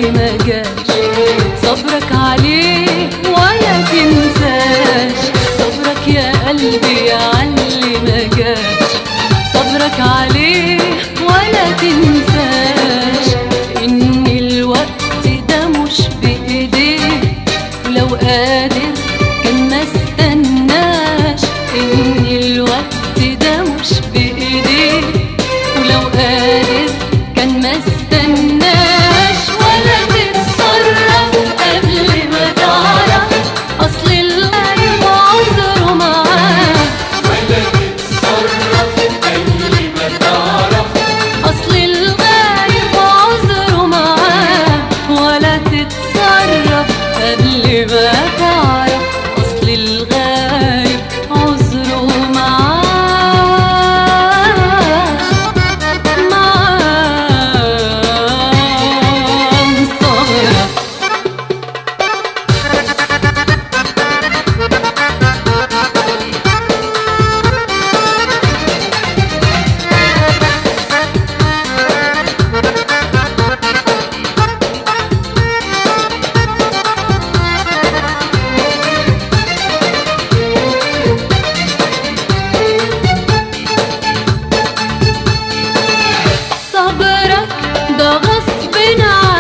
اللي ما جاش صبرك عليه ولا تنساش صبرك يا قلبي على اللي ما جاش صبرك عليه ولا تنساش ان الوقت ده مش بايديك ولو قادر كان ما استناش ان الوقت ده مش بايديك ولو قادر كان ما استناش ولا تتصرف قبل ما تعرف اصل الغايب عذره معاه اصل الغايب عذره معاه ولا تتصرف قبل ما تعرف اصل الغايب عذره معاه معاه مستغرب صبرك ده غصب عنك